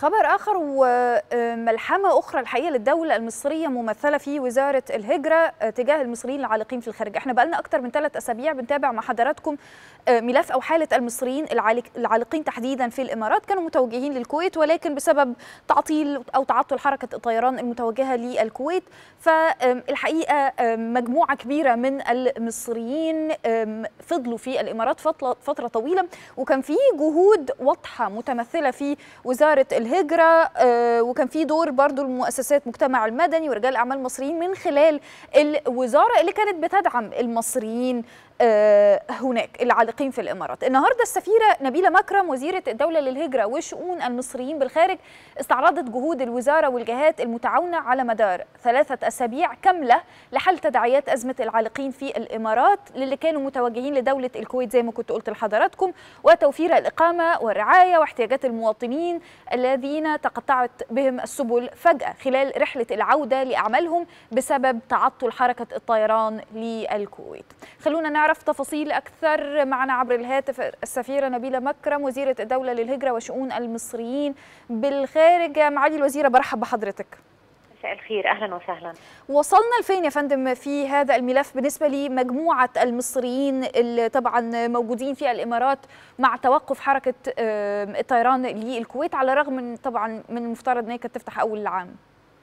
خبر آخر وملحمة أخرى الحقيقة للدولة المصرية ممثلة في وزارة الهجرة تجاه المصريين العالقين في الخارج احنا بقالنا أكتر من ثلاث أسابيع بنتابع مع حضراتكم ملف أو حالة المصريين العالقين تحديدا في الإمارات كانوا متوجهين للكويت ولكن بسبب تعطيل أو تعطل حركة الطيران المتوجهة للكويت فالحقيقة مجموعة كبيرة من المصريين فضلوا في الإمارات فترة طويلة وكان في جهود واضحة متمثلة في وزارة الهجرة وكان في دور برضو المؤسسات مجتمع المدني ورجال أعمال مصريين من خلال الوزارة اللي كانت بتدعم المصريين هناك العالقين في الامارات. النهارده السفيره نبيله مكرم وزيره الدوله للهجره وشؤون المصريين بالخارج استعرضت جهود الوزاره والجهات المتعاونه على مدار ثلاثه اسابيع كامله لحل تداعيات ازمه العالقين في الامارات للي كانوا متوجهين لدوله الكويت زي ما كنت قلت لحضراتكم وتوفير الاقامه والرعايه واحتياجات المواطنين الذين تقطعت بهم السبل فجاه خلال رحله العوده لاعمالهم بسبب تعطل حركه الطيران للكويت. خلونا نعرف نعرف تفاصيل أكثر معنا عبر الهاتف السفيرة نبيلة مكرم وزيرة الدولة للهجرة وشؤون المصريين بالخارج معالي الوزيرة برحب بحضرتك مساء الخير اهلا وسهلا وصلنا لفين يا فندم في هذا الملف بالنسبه لمجموعه المصريين اللي طبعا موجودين في الامارات مع توقف حركه الطيران للكويت على الرغم من طبعا من المفترض ان هي كانت تفتح اول العام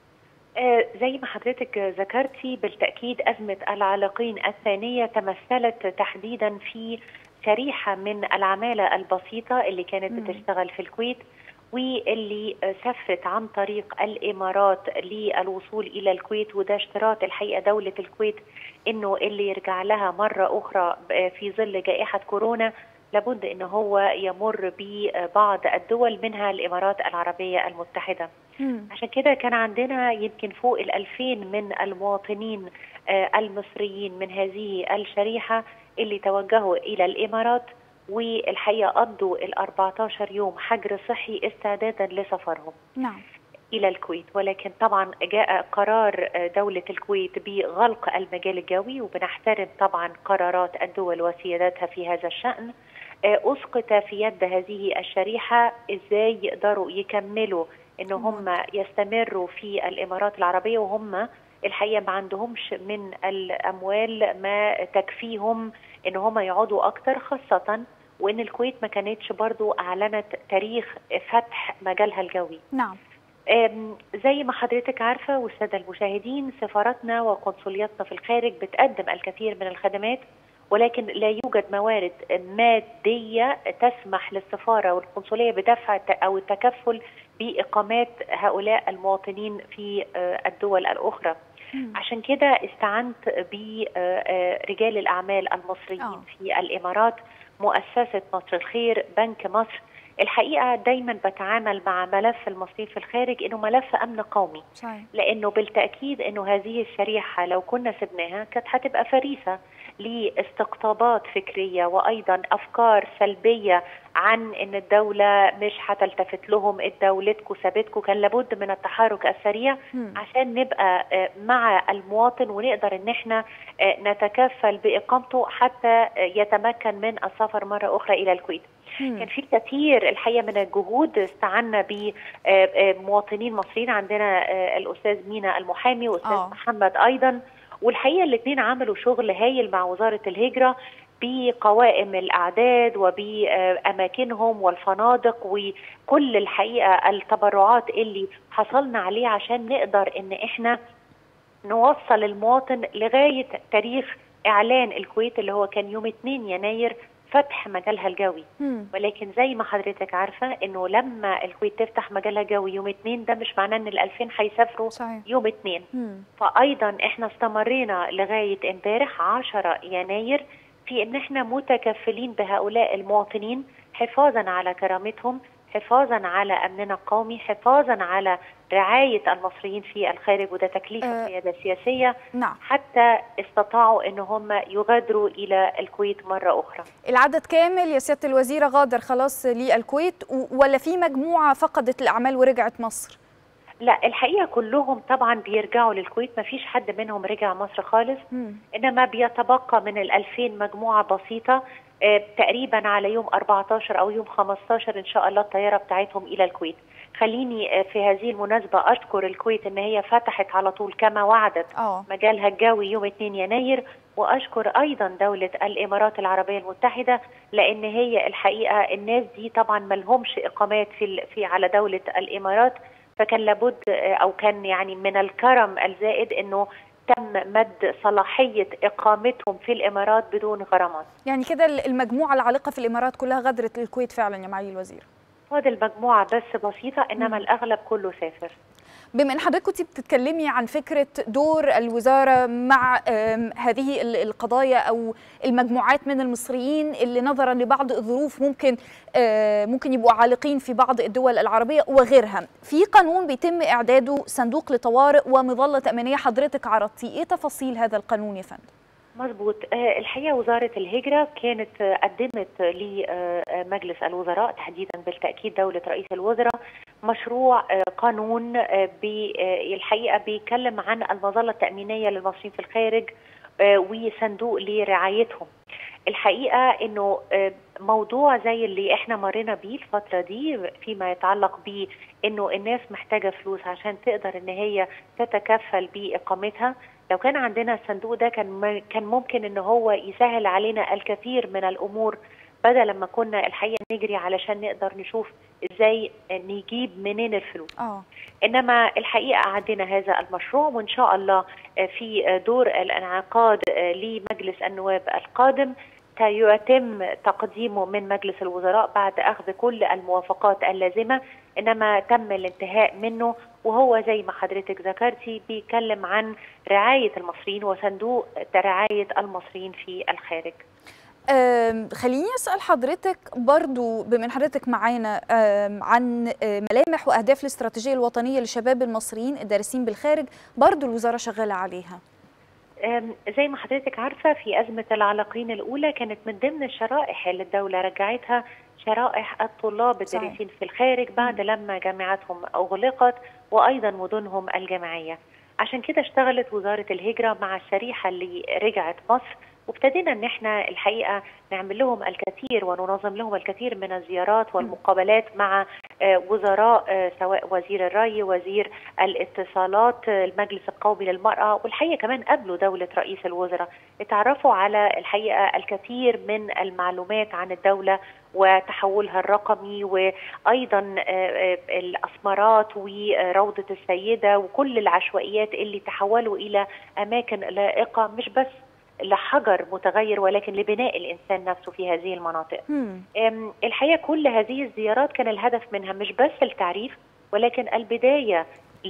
زي ما حضرتك ذكرتي بالتأكيد أزمة العالقين الثانية تمثلت تحديدا في شريحة من العمالة البسيطة اللي كانت م. بتشتغل في الكويت واللي سافرت عن طريق الإمارات للوصول إلى الكويت وده اشتراط الحقيقة دولة الكويت إنه اللي يرجع لها مرة أخرى في ظل جائحة كورونا لابد ان هو يمر ببعض الدول منها الامارات العربيه المتحده. مم. عشان كده كان عندنا يمكن فوق ال 2000 من المواطنين المصريين من هذه الشريحه اللي توجهوا الى الامارات والحقيقه قضوا ال 14 يوم حجر صحي استعدادا لسفرهم. نعم. الى الكويت ولكن طبعا جاء قرار دوله الكويت بغلق المجال الجوي وبنحترم طبعا قرارات الدول وسيادتها في هذا الشان اسقط في يد هذه الشريحه ازاي يقدروا يكملوا ان هم يستمروا في الامارات العربيه وهم الحقيقه ما عندهمش من الاموال ما تكفيهم ان هم يقعدوا اكتر خاصه وان الكويت ما كانتش برضو اعلنت تاريخ فتح مجالها الجوي نعم زي ما حضرتك عارفه والساده المشاهدين سفاراتنا وقنصلياتنا في الخارج بتقدم الكثير من الخدمات ولكن لا يوجد موارد ماديه تسمح للسفاره والقنصليه بدفع او التكفل باقامات هؤلاء المواطنين في الدول الاخرى. عشان كده استعنت برجال الاعمال المصريين أوه. في الامارات مؤسسه مصر الخير بنك مصر الحقيقه دايما بتعامل مع ملف المصريين في الخارج انه ملف امن قومي صحيح. لانه بالتاكيد انه هذه الشريحه لو كنا سبناها كانت هتبقى فريسه لاستقطابات فكريه وايضا افكار سلبيه عن ان الدوله مش هتلتفت لهم دولتكم سابتكم كان لابد من التحرك السريع م. عشان نبقى مع المواطن ونقدر ان احنا نتكفل باقامته حتى يتمكن من السفر مره اخرى الى الكويت. كان في كثير الحقيقه من الجهود استعنا بمواطنين مصريين عندنا الاستاذ مينا المحامي واستاذ أوه. محمد ايضا والحقيقه الاثنين عملوا شغل هايل مع وزاره الهجره بقوائم الاعداد وباماكنهم والفنادق وكل الحقيقه التبرعات اللي حصلنا عليه عشان نقدر ان احنا نوصل المواطن لغايه تاريخ اعلان الكويت اللي هو كان يوم 2 يناير فتح مجالها الجوي مم. ولكن زي ما حضرتك عارفه انه لما الكويت تفتح مجالها الجوي يوم 2 ده مش معناه ان ال 2000 هيسافروا صحيح. يوم 2 مم. فايضا احنا استمرينا لغايه امبارح 10 يناير في ان احنا متكفلين بهؤلاء المواطنين حفاظا على كرامتهم حفاظا على امننا القومي حفاظا على رعايه المصريين في الخارج وده تكليف آه، القياده السياسيه نعم حتى استطاعوا ان هم يغادروا الى الكويت مره اخرى العدد كامل يا سياده الوزيره غادر خلاص للكويت و- ولا في مجموعه فقدت الاعمال ورجعت مصر لا الحقيقه كلهم طبعا بيرجعوا للكويت ما فيش حد منهم رجع مصر خالص مم. انما بيتبقى من ال 2000 مجموعه بسيطه آه، تقريبا على يوم 14 او يوم 15 ان شاء الله الطياره بتاعتهم الى الكويت خليني في هذه المناسبة أشكر الكويت إن هي فتحت على طول كما وعدت اه مجالها الجوي يوم 2 يناير واشكر ايضا دوله الامارات العربيه المتحده لان هي الحقيقه الناس دي طبعا ما لهمش اقامات في ال- في على دوله الامارات فكان لابد آه، او كان يعني من الكرم الزائد انه تم مد صلاحيه اقامتهم في الامارات بدون غرامات. يعني كده المجموعه العالقه في الامارات كلها غادرت الكويت فعلا يا معالي الوزير فاضل مجموعه بس بسيطه انما مم. الاغلب كله سافر. بما ان حضرتك كنت بتتكلمي عن فكره دور الوزاره مع آم، هذه ال- القضايا او المجموعات من المصريين اللي نظرا لبعض الظروف ممكن آه، ممكن يبقوا عالقين في بعض الدول العربيه وغيرها في قانون بيتم اعداده صندوق لطوارئ ومظله امنيه حضرتك عرضتيه ايه تفاصيل هذا القانون يا فندم مظبوط آه، الحقيقه وزاره الهجره كانت آه، قدمت لمجلس الوزراء تحديدا بالتاكيد دوله رئيس الوزراء مشروع آه، قانون آه، بي- آه، الحقيقه بيتكلم عن المظله التامينيه للمصريين في الخارج آه، وصندوق لرعايتهم الحقيقه انه آه، موضوع زي اللي احنا مرينا بيه الفتره دي فيما يتعلق ب انه الناس محتاجه فلوس عشان تقدر ان هي تتكفل باقامتها لو كان عندنا الصندوق ده كان م- كان ممكن ان هو يسهل علينا الكثير من الامور بدل لما كنا الحقيقه نجري علشان نقدر نشوف ازاي نجيب منين الفلوس اه انما الحقيقه عندنا هذا المشروع وان شاء الله في دور الانعقاد لمجلس النواب القادم سيتم تقديمه من مجلس الوزراء بعد اخذ كل الموافقات اللازمه انما تم الانتهاء منه وهو زي ما حضرتك ذكرتي بيتكلم عن رعايه المصريين وصندوق رعايه المصريين في الخارج آم، خليني اسال حضرتك برضو بما ان حضرتك معانا آم، عن آه، ملامح واهداف الاستراتيجيه الوطنيه للشباب المصريين الدارسين بالخارج برضو الوزاره شغاله عليها أم، زي ما حضرتك عارفة في أزمة العلاقين الأولى كانت من ضمن الشرائح اللي الدولة رجعتها شرائح الطلاب صحيح. الدارسين في الخارج بعد لما جامعاتهم أغلقت وأيضا مدنهم الجامعية عشان كده اشتغلت وزارة الهجرة مع الشريحة اللي رجعت مصر وابتدينا ان احنا الحقيقه نعمل لهم الكثير وننظم لهم الكثير من الزيارات والمقابلات مع آه، وزراء آه، سواء وزير الري وزير الاتصالات آه، المجلس القومي للمراه والحقيقه كمان قبلوا دوله رئيس الوزراء اتعرفوا على الحقيقه الكثير من المعلومات عن الدوله وتحولها الرقمي وايضا آه، آه، الاسمرات وروضه السيده وكل العشوائيات اللي تحولوا الى اماكن لائقه مش بس لحجر متغير ولكن لبناء الانسان نفسه في هذه المناطق. هم. أم، الحقيقه كل هذه الزيارات كان الهدف منها مش بس التعريف ولكن البدايه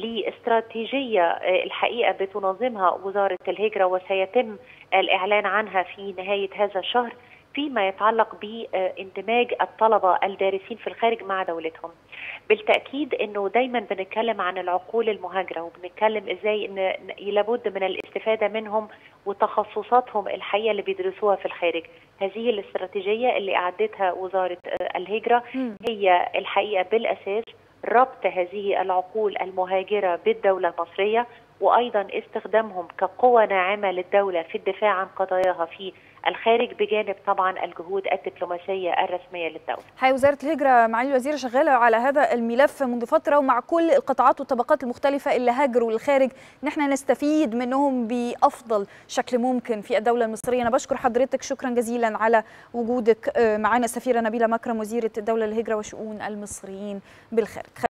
لاستراتيجيه آه، الحقيقه بتنظمها وزاره الهجره وسيتم الاعلان عنها في نهايه هذا الشهر فيما يتعلق باندماج الطلبه الدارسين في الخارج مع دولتهم. بالتاكيد انه دايما بنتكلم عن العقول المهاجره وبنتكلم ازاي ان لابد من الاستفاده منهم وتخصصاتهم الحقيقه اللي بيدرسوها في الخارج. هذه الاستراتيجيه اللي اعدتها وزاره آه، الهجره هم. هي الحقيقه بالاساس ربط هذه العقول المهاجره بالدوله المصريه وايضا استخدامهم كقوه ناعمه للدوله في الدفاع عن قضاياها في الخارج بجانب طبعا الجهود الدبلوماسيه الرسميه للدوله. هاي وزارة الهجرة معالي الوزيرة شغالة على هذا الملف منذ فترة ومع كل القطاعات والطبقات المختلفة اللي هاجروا للخارج ان احنا نستفيد منهم بأفضل شكل ممكن في الدولة المصرية أنا بشكر حضرتك شكرا جزيلا على وجودك آه، معنا السفيرة نبيلة مكرم وزيرة الدولة للهجرة وشؤون المصريين بالخارج